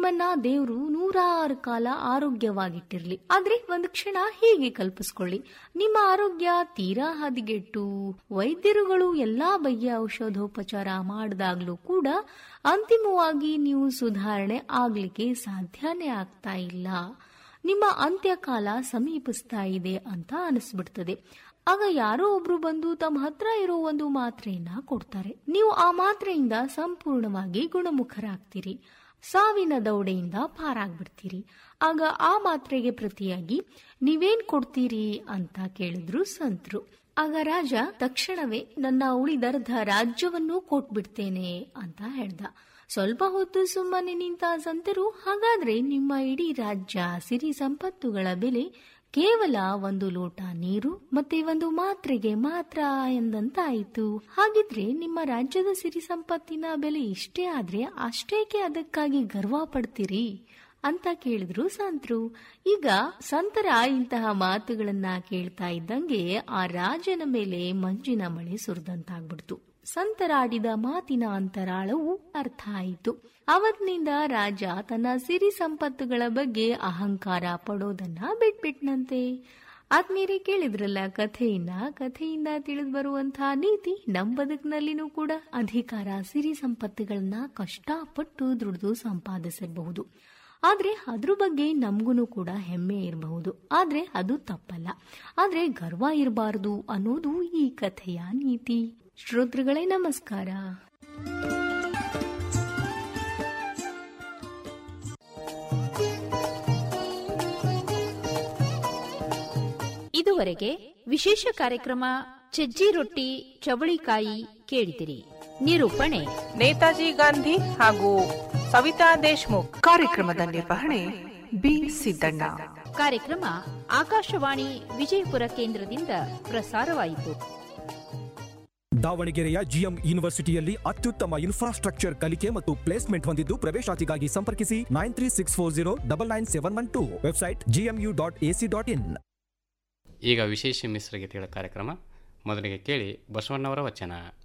ನಿಮ್ಮನ್ನ ದೇವರು ನೂರಾರು ಕಾಲ ಆರೋಗ್ಯವಾಗಿಟ್ಟಿರ್ಲಿ ಆದ್ರೆ ಒಂದು ಕ್ಷಣ ಹೀಗೆ ಕಲ್ಪಿಸ್ಕೊಳ್ಳಿ ನಿಮ್ಮ ಆರೋಗ್ಯ ತೀರಾ ಹದಿಗೆಟ್ಟು ವೈದ್ಯರುಗಳು ಎಲ್ಲಾ ಬಗೆಯ ಔಷಧೋಪಚಾರ ಮಾಡಿದಾಗ್ಲೂ ಕೂಡ ಅಂತಿಮವಾಗಿ ನೀವು ಸುಧಾರಣೆ ಆಗ್ಲಿಕ್ಕೆ ಸಾಧ್ಯನೇ ಆಗ್ತಾ ಇಲ್ಲ ನಿಮ್ಮ ಅಂತ್ಯಕಾಲ ಸಮೀಪಿಸ್ತಾ ಇದೆ ಅಂತ ಅನಿಸ್ಬಿಡ್ತದೆ ಆಗ ಯಾರೋ ಒಬ್ರು ಬಂದು ತಮ್ಮ ಹತ್ರ ಇರೋ ಒಂದು ಮಾತ್ರೆಯನ್ನ ಕೊಡ್ತಾರೆ ನೀವು ಆ ಮಾತ್ರೆಯಿಂದ ಸಂಪೂರ್ಣವಾಗಿ ಗುಣಮುಖರಾಗ್ತೀರಿ ಸಾವಿನ ದೌಡೆಯಿಂದ ಪಾರಾಗ್ಬಿಡ್ತೀರಿ ಆಗ ಆ ಮಾತ್ರೆಗೆ ಪ್ರತಿಯಾಗಿ ನೀವೇನ್ ಕೊಡ್ತೀರಿ ಅಂತ ಕೇಳಿದ್ರು ಸಂತ್ರು ಆಗ ರಾಜ ತಕ್ಷಣವೇ ನನ್ನ ಉಳಿದರ್ಧ ರಾಜ್ಯವನ್ನೂ ಕೊಟ್ಬಿಡ್ತೇನೆ ಅಂತ ಹೇಳ್ದ ಸ್ವಲ್ಪ ಹೊತ್ತು ಸುಮ್ಮನೆ ನಿಂತ ಸಂತರು ಹಾಗಾದ್ರೆ ನಿಮ್ಮ ಇಡೀ ರಾಜ್ಯ ಸಿರಿ ಸಂಪತ್ತುಗಳ ಬೆಲೆ ಕೇವಲ ಒಂದು ಲೋಟ ನೀರು ಮತ್ತೆ ಒಂದು ಮಾತ್ರೆಗೆ ಮಾತ್ರ ಎಂದಂತಾಯಿತು ಹಾಗಿದ್ರೆ ನಿಮ್ಮ ರಾಜ್ಯದ ಸಿರಿ ಸಂಪತ್ತಿನ ಬೆಲೆ ಇಷ್ಟೇ ಆದ್ರೆ ಅಷ್ಟೇಕೆ ಅದಕ್ಕಾಗಿ ಗರ್ವ ಪಡ್ತೀರಿ ಅಂತ ಕೇಳಿದ್ರು ಸಂತರು ಈಗ ಸಂತರ ಇಂತಹ ಮಾತುಗಳನ್ನ ಕೇಳ್ತಾ ಇದ್ದಂಗೆ ಆ ರಾಜನ ಮೇಲೆ ಮಂಜಿನ ಮಳೆ ಸುರಿದಂತಾಗ್ಬಿಡ್ತು ಸಂತರಾಡಿದ ಮಾತಿನ ಅಂತರಾಳವು ಅರ್ಥ ಆಯಿತು ಅವತ್ತಿನಿಂದ ರಾಜ ತನ್ನ ಸಿರಿ ಸಂಪತ್ತುಗಳ ಬಗ್ಗೆ ಅಹಂಕಾರ ಪಡೋದನ್ನ ಬಿಟ್ಬಿಟ್ನಂತೆ ಆದ್ಮೇಲೆ ಕೇಳಿದ್ರಲ್ಲ ಕಥೆಯನ್ನ ಕಥೆಯಿಂದ ತಿಳಿದು ಬರುವಂತಹ ನೀತಿ ನಮ್ ಬದುಕಿನಲ್ಲಿನೂ ಕೂಡ ಅಧಿಕಾರ ಸಿರಿ ಸಂಪತ್ತುಗಳನ್ನ ಕಷ್ಟಪಟ್ಟು ದುಡಿದು ಸಂಪಾದಿಸಬಹುದು ಆದ್ರೆ ಅದ್ರ ಬಗ್ಗೆ ನಮ್ಗೂ ಕೂಡ ಹೆಮ್ಮೆ ಇರಬಹುದು ಆದ್ರೆ ಅದು ತಪ್ಪಲ್ಲ ಆದ್ರೆ ಗರ್ವ ಇರಬಾರದು ಅನ್ನೋದು ಈ ಕಥೆಯ ನೀತಿ ಶ್ರೋತೃಗಳೇ ನಮಸ್ಕಾರ ಇದುವರೆಗೆ ವಿಶೇಷ ಕಾರ್ಯಕ್ರಮ ಸಜ್ಜಿ ರೊಟ್ಟಿ ಚವಳಿಕಾಯಿ ಕೇಳಿದಿರಿ ನಿರೂಪಣೆ ನೇತಾಜಿ ಗಾಂಧಿ ಹಾಗೂ ಸವಿತಾ ದೇಶ್ಮುಖ್ ಕಾರ್ಯಕ್ರಮದ ನಿರ್ವಹಣೆ ಬಿ ಸಿದ್ದಣ್ಣ ಕಾರ್ಯಕ್ರಮ ಆಕಾಶವಾಣಿ ವಿಜಯಪುರ ಕೇಂದ್ರದಿಂದ ಪ್ರಸಾರವಾಯಿತು ದಾವಣಗೆರೆಯ ಜಿಎಂ ಯೂನಿವರ್ಸಿಟಿಯಲ್ಲಿ ಅತ್ಯುತ್ತಮ ಇನ್ಫ್ರಾಸ್ಟ್ರಕ್ಚರ್ ಕಲಿಕೆ ಮತ್ತು ಪ್ಲೇಸ್ಮೆಂಟ್ ಹೊಂದಿದ್ದು ಪ್ರವೇಶಾತಿಗಾಗಿ ಸಂಪರ್ಕಿಸಿ nine three six four zero double nine seven one two website GMU dot AC dot in ಈಗ ವಿಶೇಷ ಮಿಶ್ರಗೀತೆಗಳ ಕಾರ್ಯಕ್ರಮ ಮೊದಲಿಗೆ ಕೇಳಿ ಬಸವಣ್ಣವರ ವಚನ